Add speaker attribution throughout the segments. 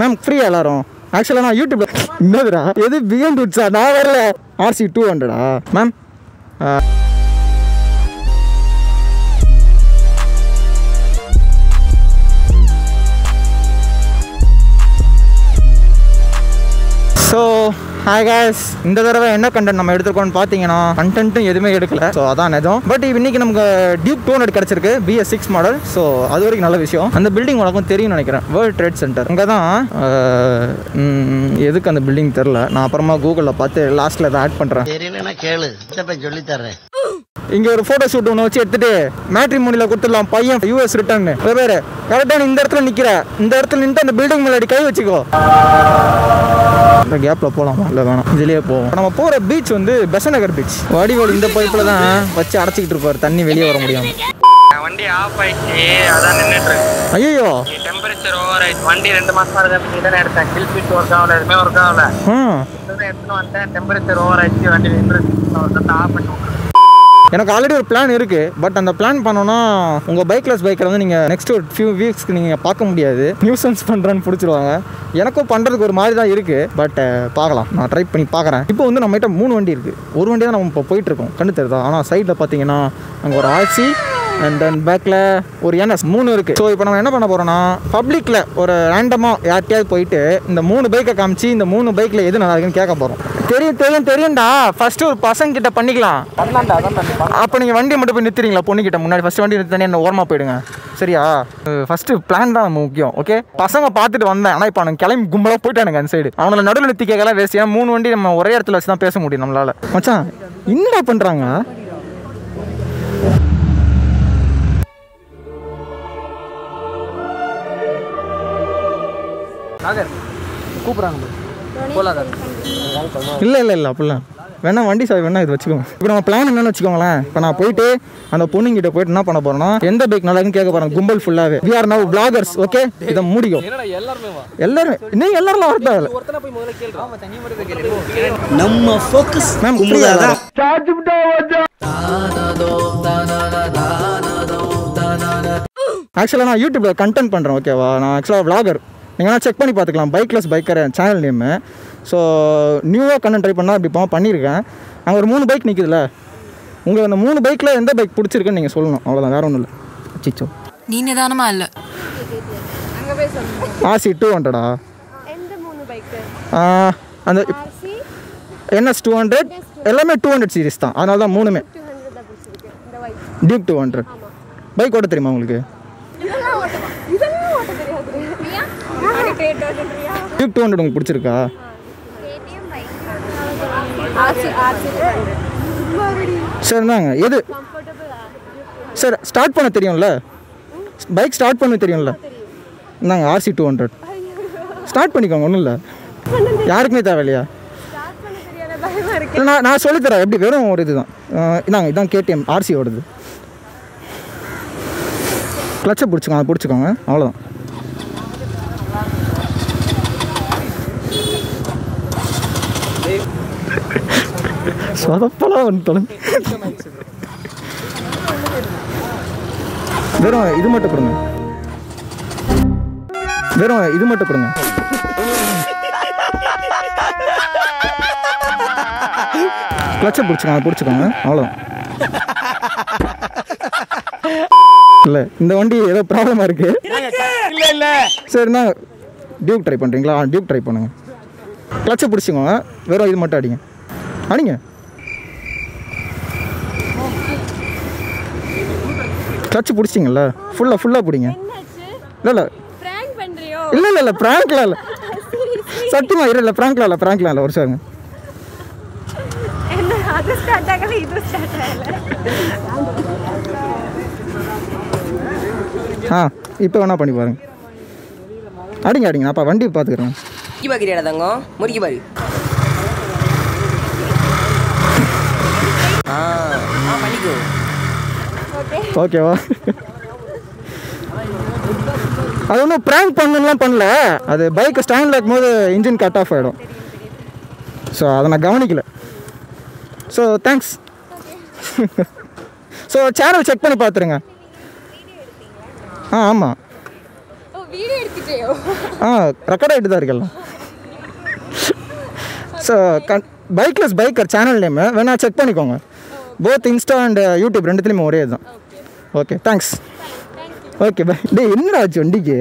Speaker 1: Ma'am ஃப்ரீயா எல்லாரும் ஆக்சுவலாக நான் யூடியூப்ல என்னதுடா எது பிஎன் ரூட்ஸா நான் வரல ஆர்சி டூ ஹண்ட்ரடா மேம் ஸோ ஹாய் guys இந்த தடவை என்ன கண்டென்ட் நம்ம எடுத்துருக்கோம்னு பார்த்தீங்கன்னா கண்டென்ட்டும் எதுவுமே எடுக்கல ஸோ அதான் நிஜம் பட் இன்னைக்கு நமக்கு டியூக் டூ ஹண்ட்ரட் கிடச்சிருக்கு பிஎஸ் சிக்ஸ் மாடல் ஸோ அது வரைக்கும் நல்ல விஷயம் அந்த பில்டிங் உனக்கும் தெரியும்னு நினைக்கிறேன் வேர்ல்ட் ட்ரேட் சென்டர் அங்கே தான் ஆஹ், ம், எதுக்கு அந்த பில்டிங் தெரில நான் அப்புறமா கூகுளில் பார்த்து லாஸ்ட்டில் அதை ஆட் பண்ணுறேன்
Speaker 2: தெரியலன்னா கேளு சித்தப்பன் சொல்லி தர்றேன்
Speaker 1: இங்கே ஒரு ஃபோட்டோ ஷூட் ஒன்று வச்சு எடுத்துட்டு மேட்ரி மோனியில் கொடுத்துடலாம் பையன் யூஎஸ் ரிட்டர்ன் பேர் கரெக்டாக இந்த இடத்துல நிற்கிற இந்த இடத்துல நின்று அந்த பில்டிங் முன்னாடி கை வச்சுக்கோ இந்த கேப்பில் போகலாமா இல்லை வேணாம் இதுலேயே போவோம் நம்ம போகிற பீச் வந்து பெசநகர் பீச் வடிவேல் இந்த பைப்பில் தான் வச்சு அடைச்சிக்கிட்டு இருப்பார் தண்ணி வெளியே வர முடியாம
Speaker 3: வண்டி ஆஃப் ஆயிடுச்சு அதான் நின்றுட்டு இருக்கு
Speaker 1: ஐயோ
Speaker 3: டெம்பரேச்சர் ஓவர் ஆயிடுச்சு வண்டி ரெண்டு மாசம் இருக்கு இதான் எடுத்தேன் கில் ஃபிட் ஒர்க் ஆகல எதுவுமே ஒர்க் ஆகல
Speaker 1: ஆ
Speaker 3: இதுதான் எடுத்துன்னு வந்தேன் டெம்பரேச்சர் ஓவர் ஆயிடுச்சு வண்டி நின்று ஆஃப் பண்ணி விட்டுருக்கேன்.
Speaker 1: எனக்கு ஆல்ரெடி ஒரு பிளான் இருக்குது பட் அந்த பிளான் பண்ணோன்னா உங்கள் பைக்லெஸ் பைக்கில் வந்து நீங்கள் நெக்ஸ்ட் ஒரு ஃபியூ வீக்ஸ்க்கு நீங்கள் பார்க்க முடியாது நியூசன்ஸ் பண்ணுறேன்னு பிடிச்சிருவாங்க எனக்கும் பண்ணுறதுக்கு ஒரு மாதிரி தான் இருக்குது பட் பார்க்கலாம் நான் ட்ரை பண்ணி பார்க்குறேன் இப்போ வந்து நம்மகிட்ட மூணு வண்டி இருக்குது ஒரு வண்டி தான் நம்ம இப்போ போயிட்டுருக்கோம் கண்டு தெரியுதா ஆனால் சைடில் பார்த்தீங்கன்னா அங்கே ஒரு ஆர்சி அண்ட் தென் பேக்கில் ஒரு என்எஸ் மூணு இருக்குது ஸோ இப்போ நம்ம என்ன பண்ண போகிறோம்னா பப்ளிக்கில் ஒரு ரேண்டமாக யார்கிட்டயாவது போயிட்டு இந்த மூணு பைக்கை காமிச்சு இந்த மூணு பைக்கில் எது நல்லா இருக்குன்னு கேட்க போகிறோம் தெரியும் தெரியும் தெரியும்டா ஃபஸ்ட்டு ஒரு பசங்க கிட்ட பண்ணிக்கலாம் அப்போ நீங்கள் வண்டி மட்டும் போய் நிறுத்துறீங்களா பொண்ணுக்கிட்ட முன்னாடி ஃபஸ்ட்டு வண்டி நிறுத்தி என்ன ஓரமாக போயிடுங்க சரியா ஃபஸ்ட்டு பிளான் தான் நம்ம முக்கியம் ஓகே பசங்க பார்த்துட்டு வந்தேன் ஆனால் இப்போ அவனுக்கு கிளம்பி கும்பலாக போயிட்டானுங்க அந்த சைடு அவனை நடுவில் நிறுத்தி கேட்கலாம் வேஸ்ட் ஏன் மூணு வண்டி நம்ம ஒரே இடத்துல வச்சு தான் பேச முடியும் நம்மளால மச்சான் என்னடா பண்ணுறாங்க இல்லை இல்லை இல்லை அப்படிலாம் வேணா வண்டி சாவி வேணா இது வச்சுக்கோங்க இப்போ நம்ம பிளான் என்னன்னு வச்சுக்கோங்களேன் இப்போ நான் போயிட்டு அந்த பொண்ணுங்கிட்ட போயிட்டு என்ன பண்ண போறேன்னா எந்த பைக் நல்லா இருக்குன்னு கேட்க போறேன் கும்பல் ஃபுல்லாகவே we are now bloggers okay இதை மூடிக்கோ எல்லாருமே நீங்க எல்லாரும் வரட்டா
Speaker 2: நம்ம ஃபோக்கஸ்
Speaker 1: மேம்
Speaker 2: கும்பலாதான்
Speaker 1: ஆக்சுவலாக நான் யூடியூப்பில் கண்டென்ட் பண்ணுறேன் ஓகேவா நான் ஆக்சுவலாக vlogger நீங்கள் வேணால் செக் பண்ணி பார்த்துக்கலாம் bikeless biker channel name so நியூவாக கண்டென்ட் ட்ரை பண்ணால் அப்படி இப்போ பண்ணியிருக்கேன் அங்கே ஒரு மூணு பைக் நிற்குதுல்ல உங்களுக்கு அந்த மூணு பைக்கில் எந்த பைக் பிடிச்சிருக்குன்னு நீங்கள் சொல்லணும் அவ்வளோதான் வேற ஒன்றும் இல்லை சிச்சோ
Speaker 4: நீ நிதானமா இல்ல
Speaker 1: ஆர்சி டூ ஹண்ட்ரடா
Speaker 5: எந்த மூணு பைக்கு
Speaker 1: அந்த
Speaker 5: ஆர்சி
Speaker 1: என்எஸ் டூ ஹண்ட்ரட் எல்லாமே டூ ஹண்ட்ரட் சீரிஸ் தான் அதனால தான் மூணுமே
Speaker 5: டூ ஹண்ட்ரட் தான் பிடிச்சிருக்கு இந்த white
Speaker 1: Duke two hundred bike ஓட்ட தெரியுமா உங்களுக்கு
Speaker 5: இதெல்லாம் ஓட்ட இதெல்லாம் ஓட்ட தெரியாது பிரியா கேட்டோன்றியா
Speaker 1: டியூக் டூ ஹண்ட்ரட் உங்களுக்கு பிடிச்சிருக்கா
Speaker 5: கேடிஎம் பைக் ஆர்சி ஆர்சி
Speaker 1: சரி இருந்தாங்க எது
Speaker 5: கம்ஃபர்டபுள்
Speaker 1: சார் ஸ்டார்ட் பண்ண தெரியும்ல பைக் ஸ்டார்ட் பண்ண தெரியும்ல இந்தாங்க ஆர்சி டூ ஹண்ட்ரட் ஸ்டார்ட் பண்ணிக்கோங்க ஒன்றும் இல்லை யாருக்குமே தேவையில்லையா
Speaker 5: ஸ்டார்ட் பண்ண தெரியாத பயமா இருக்கு
Speaker 1: இல்லை நான் நான் சொல்லித்தரேன் எப்படி வெறும் ஒரு இதுதான் அஹ் இந்தாங்க இதான் கேடிஎம் ஆர்சி ஓடுது கிளச்சை பிடிச்சிக்கோங்க அதை பிடிச்சிக்கோங்க அவ்வளோதான் சொதப்பலாம் வந்து தொடங்க வெறும் இது மட்டும் கொடுங்க வெறும் இது மட்டும் கொடுங்க கிளச்சை பிடிச்சிக்கோங்க அதை பிடிச்சிக்கோங்க அவ்வளோதான் இல்லை இந்த வண்டி ஏதோ ப்ராப்ளமாக இருக்கு
Speaker 3: இல்ல இல்ல
Speaker 1: சரிண்ணா டியூக் ட்ரை பண்ணுறீங்களா டியூக் ட்ரை பண்ணுங்க கிளச்சை பிடிச்சிக்கோங்க வெறும் இது மட்டும் அடிங்க அடிங்க கிளச்சு பிடிச்சிங்கல்ல ஃபுல்லாக ஃபுல்லாக பிடிங்க
Speaker 5: என்னாச்சு
Speaker 1: இல்லை இல்லை
Speaker 5: பிராங்க் பண்றியோ
Speaker 1: இல்லை இல்லை இல்லை ப்ராங்க்லாம் இல்லை சத்தியமாக இல்லை இல்லை ப்ராங்க்லாம் இல்லை ப்ராங்க்லாம் இல்லை ஒரு சாருங்க
Speaker 5: என்ன அது ஸ்டார்ட் ஆகல இது ஸ்டார்ட் ஆகல
Speaker 1: ஆ இப்போ வேணா பண்ணி பாருங்க அடிங்க அடிங்க நான் அப்போ வண்டி பார்த்துக்கிறேன்
Speaker 6: முறுக்கி பார்க்குறியாடா தங்கம் முறுக்கி பாரு ஆ ஆ பண்ணிக்கோ
Speaker 1: ஓகேவா அது ஒன்றும் ப்ராங்க் பண்ணலாம் பண்ணல அது பைக்கை ஸ்டாண்டில் இருக்கும்போது இன்ஜின் கட் ஆஃப் ஆகிடும் ஸோ அதை நான் கவனிக்கல so thanks so channel check பண்ணி பார்த்துருங்க ஆ ஆமாம்
Speaker 5: ஓ வீடியோ எடுத்துட்டேயோ
Speaker 1: ஆ ரெக்கார்ட் ஆகிட்டு தான் இருக்கலாம் ஸோ கன் பைக்லெஸ் பைக்கர் சேனல் நேமு வேணா செக் பண்ணிக்கோங்க போத் இன்ஸ்டா அண்ட் யூடியூப் ரெண்டுத்துலேயுமே ஒரே இதுதான் ஓகே தேங்க்ஸ் ஓகே பை டேய் என்னடா ஆச்சு வண்டிக்கு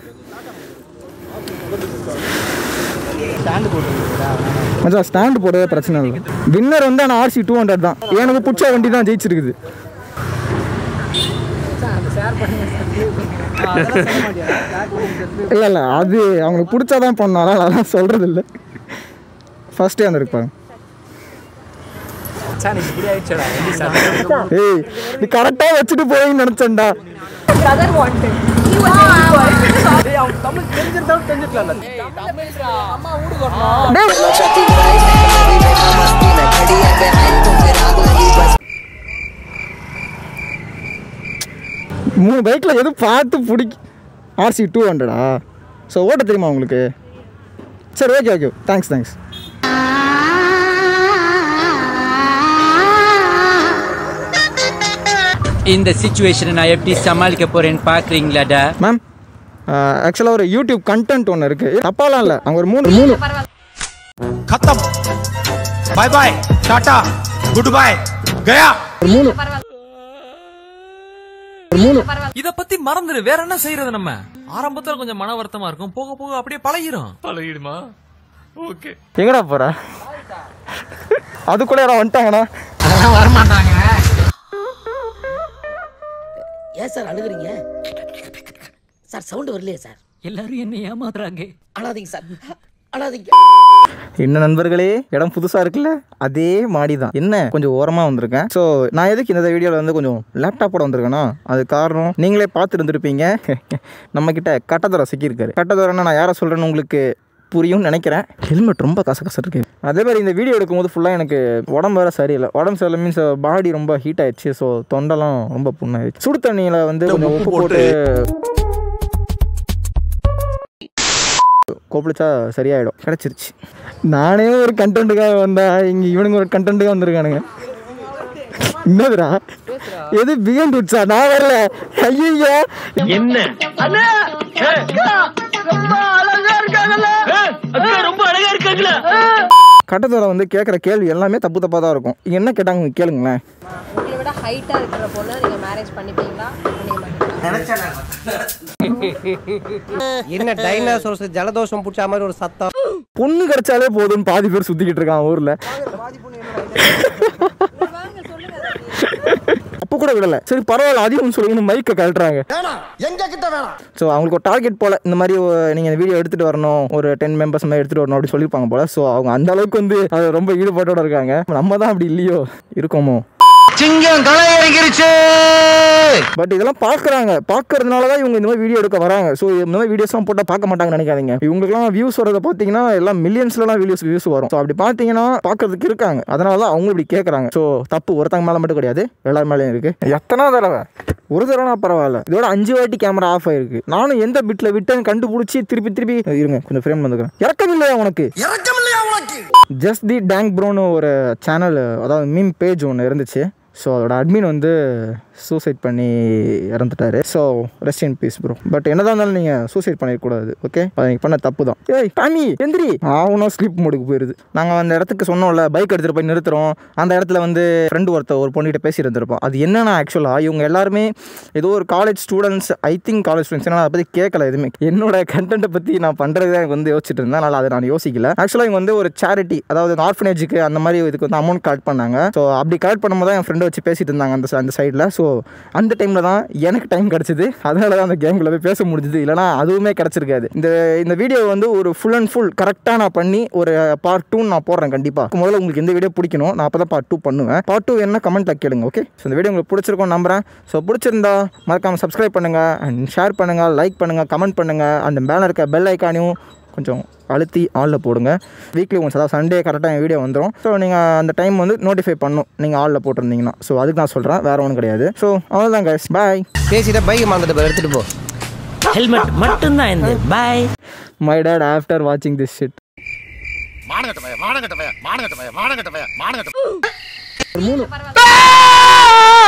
Speaker 1: மச்சான் ஸ்டாண்டு போடவே பிரச்சனை இல்லை வின்னர் வந்து ஆனால் ஆர்சி டூ ஹண்ட்ரட் தான் எனக்கு பிடிச்ச வண்டி தான் ஜெயிச்சிருக்குது இல்லை இல்லை அது அவங்களுக்கு பிடிச்சாதான் பண்ணணும் அதனால் அதெல்லாம் சொல்கிறது இல்லை ஃபஸ்ட்டே வந்துருப்பாங்க ஏய் நீ கரெக்டாக வச்சுட்டு போய் நினச்சேன்டா
Speaker 5: பிரதர் வாண்டட்
Speaker 1: மூணு பைக்கில் எது பார்த்து பிடிக்க ஆர்சி டூ ஹண்ட்ரடா ஸோ ஓட்ட தெரியுமா உங்களுக்கு சரி ஓகே ஓகே தேங்க்ஸ் தேங்க்ஸ்
Speaker 4: இந்த சுச்சுவேஷனை நான் எப்படி சமாளிக்க போறேன்னு பாக்குறீங்களாடா
Speaker 1: மேம் ஆக்சுவலாக ஒரு யூடியூப் கண்டென்ட் ஒன்று இருக்குது தப்பாலாம் இல்லை அங்கே ஒரு மூணு மூணு
Speaker 7: खत्म बाय बाय टाटा गुड बाय गया
Speaker 1: ஒரு மூணு ஒரு மூணு
Speaker 8: இத பத்தி மறந்துடு வேற என்ன செய்யறது நம்ம ஆரம்பத்துல கொஞ்சம் மன வருத்தமா இருக்கும் போக போக அப்படியே பழகிரும் பழகிடுமா ஓகே
Speaker 1: எங்கடா போகிற அதுக்குள்ளே யாரும் வந்துட்டாங்கண்ணா
Speaker 9: ஏன் சார் அழுகுறீங்க சார் சவுண்ட் வரலையே சார்
Speaker 4: எல்லாரும் என்ன ஏமாத்துறாங்க
Speaker 9: அழாதீங்க சார் அழாதீங்க
Speaker 1: என்ன நண்பர்களே இடம் புதுசாக இருக்குல்ல அதே மாடி தான் என்ன கொஞ்சம் ஓரமாக வந்திருக்கேன் ஸோ நான் எதுக்கு இந்த வீடியோவில் வந்து கொஞ்சம் லேப்டாப்போட வந்திருக்கேன்னா அது காரணம் நீங்களே பார்த்து இருந்திருப்பீங்க நம்மக்கிட்ட கட்டதரை சிக்கியிருக்காரு கட்டதரைன்னா நான் யாரை சொல்கிறேன்னு உங்களுக்கு புரியும்னு நினைக்கிறேன் ஹெல்மெட் ரொம்ப கசகச இருக்கு அதே மாதிரி இந்த வீடியோ எடுக்கும்போது ஃபுல்லாக எனக்கு உடம்பு வேறு சரியில்லை உடம்பு சரியில்லை மீன்ஸ் பாடி ரொம்ப ஹீட் ஆயிடுச்சு ஸோ தொண்டெல்லாம் ரொம்ப புண்ணாயிடுச்சு சுடு தண்ணியில் வந்து கொஞ்சம் உப்பு போட்டு கோப்பிளிச்சா சரியாயிடும் கிடச்சிருச்சு நானே ஒரு கண்டென்ட்டுக்காக வந்தா இங்கே இவனுங்க ஒரு கண்டென்ட்டுக்காக வந்திருக்கானுங்க என்னதுடா எது பிஎன் ருட்ஸா நான் வரல ஐயோ கட்டத்தோட வந்து கேட்குற கேள்வி எல்லாமே தப்பு தப்பாக தான் இருக்கும் இங்க என்ன கேட்டாங்க கேளுங்களேன்
Speaker 5: உங்களை விட ஹைட்டா இருக்கிற பொண்ணை நீங்க மேரேஜ் பண்ணிப்பீங்களா பண்ணிக்க மாட்டீங்களா
Speaker 6: என்ன டைனாசோர்ஸ் ஜலதோஷம் பிடிச்ச மாதிரி ஒரு சத்தம்
Speaker 1: பொண்ணு கிடைச்சாலே போதும்னு பாதி பேர் சுற்றிக்கிட்டு இருக்கான் ஊரில் அப்போ கூட விடலை சரி பரவாயில்ல அதிகம் சொல்லுங்கன்னு மைக்கை கழட்டுறாங்க
Speaker 2: எங்க கிட்ட வேணாம்
Speaker 1: ஸோ அவங்களுக்கு ஒரு டார்கெட் போல் இந்த மாதிரி நீங்கள் இந்த வீடியோ எடுத்துகிட்டு வரணும் ஒரு டென் மெம்பர்ஸ் மாதிரி எடுத்துகிட்டு வரணும் அப்படி சொல்லியிருப்பாங்க போல் ஸோ அவங்க அந்த அளவுக்கு வந்து அது ரொம்ப ஈடுபாட்டோட இருக்காங்க நம்ம தான் அப்படி இல்லையோ இருக்கோமோ
Speaker 2: சிங்கம் களை இறங்கிருச்சு
Speaker 1: பட் இதெல்லாம் பார்க்குறாங்க பார்க்கறதுனால தான் இவங்க இந்த மாதிரி வீடியோ எடுக்க வராங்க ஸோ இந்த மாதிரி வீடியோஸ்லாம் போட்டால் பார்க்க மாட்டாங்கன்னு நினைக்காதீங்க இவங்களுக்குலாம் வியூஸ் வரதை பார்த்தீங்கன்னா எல்லாம் மில்லியன்ஸ்லாம் வியூஸ் வியூஸ் வரும் ஸோ அப்படி பார்த்தீங்கன்னா பார்க்கறதுக்கு இருக்காங்க அதனால தான் அவங்க இப்படி கேட்குறாங்க ஸோ தப்பு ஒருத்தங்க மேலே மட்டும் கிடையாது எல்லார் மேலேயும் இருக்குது எத்தனை தடவை ஒரு தடவைனா பரவாயில்ல இதோட அஞ்சு வாட்டி கேமரா ஆஃப் ஆயிருக்கு நானும் எந்த பிட்டில் விட்டேன் கண்டுபிடிச்சி திருப்பி திருப்பி இருங்க கொஞ்சம் ஃப்ரேம் வந்துக்கிறேன் இறக்கம் இல்லையா உனக்கு
Speaker 2: இறக்கம் இல்லையா உனக்கு
Speaker 1: ஜஸ்ட் தி டேங்க் ப்ரோன்னு ஒரு சேனல் அதாவது மீம் பேஜ் ஒன்று இருந்துச்சு ஸோ அதோட அட்மின் வந்து சூசைட் பண்ணி இறந்துட்டாரு so rest in peace bro but என்னதான் இருந்தாலும் நீங்கள் சூசைட் பண்ணிடக்கூடாது ஓகே அது நீங்கள் பண்ண தப்பு தான் ஏய் டாமி எந்திரி ஆகணும் ஸ்லீப் மோடுக்கு போயிருது நாங்கள் அந்த இடத்துக்கு சொன்னோம்ல பைக் எடுத்துகிட்டு போய் நிறுத்துறோம் அந்த இடத்துல வந்து ஃப்ரெண்டு ஒருத்தர் ஒரு பொண்ணுகிட்ட பேசி இருந்திருப்போம் அது என்னன்னா ஆக்சுவலாக இவங்க எல்லாருமே ஏதோ ஒரு college students I think college students நான் அதை பற்றி கேட்கல எதுவுமே என்னோட கண்டென்ட்டை பற்றி நான் பண்ணுறது எனக்கு வந்து யோசிச்சுட்டு இருந்தேன் அதனால் அதை நான் யோசிக்கல ஆக்சுவலாக இவங்க வந்து ஒரு சேரிட்டி அதாவது ஆர்ஃபனேஜுக்கு அந்த மாதிரி இதுக்கு வந்து அமௌண்ட் கலெக்ட் பண்ணாங்க ஸோ அப்படி கலெக்ட் பண்ணும்போது தான் என் ஃப்ரெண்டை வச்சு பேசிட்டு இருந்தாங்க அந்த அந்த சைடில் ஸோ அந்த டைமில் தான் எனக்கு டைம் கிடச்சிது அதனால தான் அந்த கேம்குள்ளே போய் பேச முடிஞ்சுது இல்லைனா அதுவுமே கிடச்சிருக்காது இந்த இந்த வீடியோ வந்து ஒரு ஃபுல் அண்ட் ஃபுல் கரெக்டாக நான் பண்ணி ஒரு பார்ட் டூ நான் போடுறேன் கண்டிப்பாக முதல்ல உங்களுக்கு இந்த வீடியோ பிடிக்கணும் நான் அப்போ தான் பார்ட் டூ பண்ணுவேன் பார்ட் டூ என்ன கமெண்ட்டில் கேளுங்க ஓகே ஸோ இந்த வீடியோ உங்களுக்கு பிடிச்சிருக்கும் நம்புறேன் ஸோ பிடிச்சிருந்தா மறக்காமல் சப்ஸ்கிரைப் பண்ணுங்கள் அண்ட் ஷேர் பண்ணுங்கள் லைக் பண்ணுங்கள் கமெண்ட் பண்ணுங்கள் அந்த மேலே இருக்க பெல் ஐக்கானையும் கொஞ்சம் அழுத்தி ஆளில் போடுங்க வீக்லி ஒன்ஸ் அதாவது சண்டே கரெக்டாக என் வீடியோ வந்துடும் ஸோ நீங்கள் அந்த டைம் வந்து நோட்டிஃபை பண்ணும் நீங்கள் ஆளில் போட்டிருந்தீங்கன்னா ஸோ அதுக்கு நான் சொல்கிறேன் வேறு ஒன்றும் கிடையாது ஸோ அவ்வளோதான் கைஸ் பாய்
Speaker 6: பேசிட்ட பைக் மறந்துட்டு போய் எடுத்துட்டு போ
Speaker 4: ஹெல்மெட் மட்டும்தான் இந்த பாய்
Speaker 1: மை டேட் ஆஃப்டர் வாட்சிங் திஸ் ஷிட்
Speaker 2: மானகட்ட பையன் மானகட்ட பையன் மானகட்ட பையன் மானகட்ட பையன் மானகட்ட
Speaker 1: மூணு